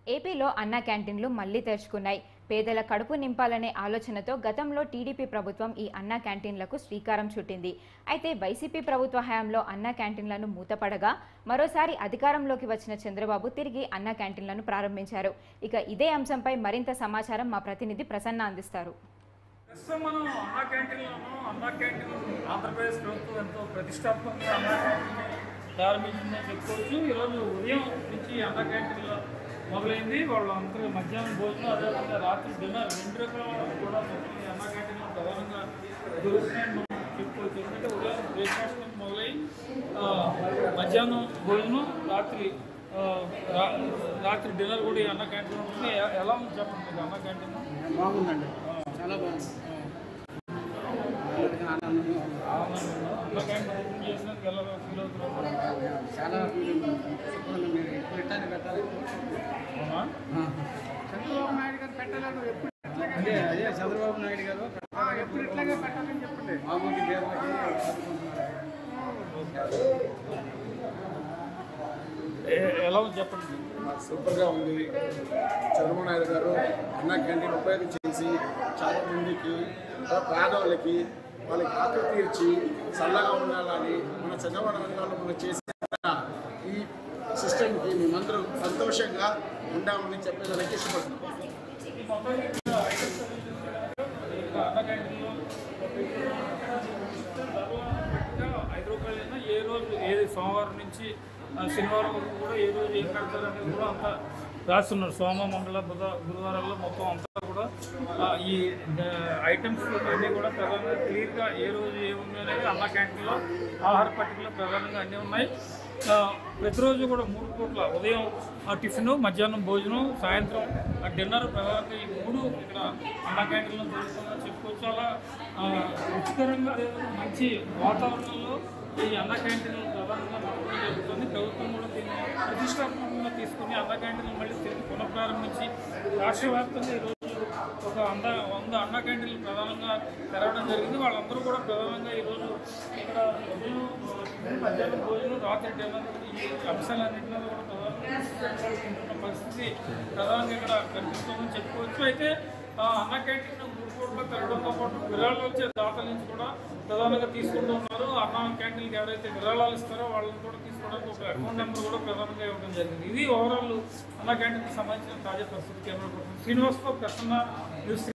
ఏపీలో అన్న క్యాంటీన్లు మళ్లీ తెరుచుకున్నాయి పేదల కడుపు నింపాలనే ఆలోచనతో గతంలో టీడీపీ ప్రభుత్వం ఈ అన్న క్యాంటీన్లకు శ్రీకారం చుట్టింది అయితే వైసీపీ ప్రభుత్వ హయాంలో అన్న క్యాంటీన్లను మూతపడగా మరోసారి అధికారంలోకి వచ్చిన చంద్రబాబు తిరిగి అన్న క్యాంటీన్లను ప్రారంభించారు ఇక ఇదే అంశంపై మరింత సమాచారం మా ప్రతినిధి ప్రసన్న అందిస్తారు ప్రస్తుతం మనం అన్నా క్యాంటీన్లోను అన్నా క్యాంటీన్ ఆంధ్రప్రదేశ్ ప్రభుత్వం ఎంతో ప్రతిష్టాత్మకంగా అన్నా క్యాంటీన్ ప్రారంభించిందని చెప్పుకోవచ్చు ఈరోజు ఉదయం నుంచి అన్నా క్యాంటీన్లో మొదలైంది వాళ్ళు అందరూ మధ్యాహ్నం భోజనం అదేవిధంగా రాత్రి డిన్నర్ రెండు రకాల కూడా మొత్తం ఈ అన్నా క్యాంటీన్లో ప్రధానంగా దొరుకుతున్నాయని మనం చెప్పుకోవచ్చు ఎందుకంటే ఉదయం బ్రేక్ఫాస్ట్ నుంచి మొదలై ఆ, మధ్యాహ్నం భోజనం రాత్రి ఆ, రా- రాత్రి డిన్నర్ కూడా ఈ అన్న క్యాంటీన్ ఉంటుంది ఎ- ఎలా ఉంది చెప్పండి మీకు అన్న క్యాంటీన్ బాగుందండి చాలా బాగుంది అందరికీ ఆనందంగా ఉంది. అన్న క్యాంటీన్ ఓపెన్ చేసినందుకు ఎలా ఫీల్ అవుతున్నారు చాలా శుభ్రంగా మీరు ఎప్పుడు పెట్టాలి పెట్టాలి అవునా చంద్రబాబు నాయుడు గారు పెట్టాలని ఎప్పుడు అదే అదే చంద్రబాబు నాయుడు గారు ఎప్పుడు ఇట్లాగే పెట్టాలని చెప్పండి మామూలు పేదలకి ఆదుకుంటున్నారు. ఏ- ఎలా ఉంది చెప్పండి సూపర్గా ఉంది చంద్రబాబు నాయుడు గారు అన్న క్యాంటీన్ ఉపయోగించేసి చాలా మందికి పేదవాళ్ళకి వాళ్ళకి ఆకలి తీర్చి చల్లగా ఉండాలని మన చంద్రబాబు నాయుడు గారు మనం చేసిన ఈ సిస్టమ్కి మేమందరం సంతోషంగా ఉండామని చెప్పేదానికి ఇష్టపడుతున్నాం ఈ మొత్తం ఇక్కడ ఐటమ్స్ అన్ని చూస్తే కనుక ఇక్కడ అన్న క్యాంటీన్లో ధరలు ఐదు రూపాయలైనా ఏ రోజు ఏది సోమవారం నుంచి ఆ, శనివారం వరకు కూడా ఏ రోజు ఏం కడతారు అనేది కూడా అంతా రాస్తున్నారు సోమ మంగళ బుధ గురువారాల్లో మొత్తం అంతా కూడా ఆ, ఈ ఐటమ్స్ అన్నీ కూడా ప్రధానంగా క్లియర్గా ఏ రోజు ఏముంది అనేది అన్న క్యాంటీన్లో ఆహార పట్టికలో ప్రధానంగా అన్నీ ఉన్నాయి ఆ, ప్రతిరోజు కూడా మూడు పూట్ల ఉదయం ఆ టిఫిన్ మధ్యాహ్నం భోజనం సాయంత్రం ఆ డిన్నర్ ప్రధానంగా ఈ మూడు ఇక్కడ అన్న క్యాంటీన్లో దొరుకుతుందని చెప్పుకోవచ్చు అలా ఆ, రుచికరంగా అదేవిధంగా మంచి వాతావరణంలో ఈ అన్న క్యాంటీన్లు ప్రధానంగా నడపడం జరుగుతుంది ప్రభుత్వం కూడా దీన్ని ప్రతిష్టాత్మకంగా తీసుకుని అన్న క్యాంటీన్లు మళ్ళీ తిరిగి పునఃప్రారంభించి రాష్ట్ర వ్యాప్తంగా ఈరోజు ఒక వంద వంద అన్న క్యాంటీన్లు ప్రధానంగా తెరవడం జరిగింది వాళ్ళందరూ కూడా ప్రధానంగా ఈరోజు ఇక్కడ ఉదయం టిఫిన్, మధ్యాహ్నం భోజనం రాత్రి డిన్నర్ ఈ అంశాలన్నింటిలో కూడా ప్రధానంగా తీసుకుంటున్న పరిస్థితి ప్రధానంగా ఇక్కడ కనిపిస్తుందని చెప్పుకోవచ్చు అయితే ఆ, అన్న క్యాంటీన్ మూడు కోట్ల తెరవడంతో పాటు విరాళాలు వచ్చే దాతల నుంచి కూడా ప్రధానంగా తీసుకుంటూ ఉన్నారు అన్న క్యాంటీన్కి ఎవరైతే విరాళాలు ఇస్తారో వాళ్ళని కూడా తీసుకోవడానికి ఒక అకౌంట్ నెంబర్ కూడా ప్రధానంగా ఇవ్వడం జరిగింది ఇది ఓవరాల్ అన్న క్యాంటీన్కి సంబంధించిన తాజా పరిస్థితి కెమెరా పర్సన్ శ్రీనివాస్తో ప్రసన్న న్యూస్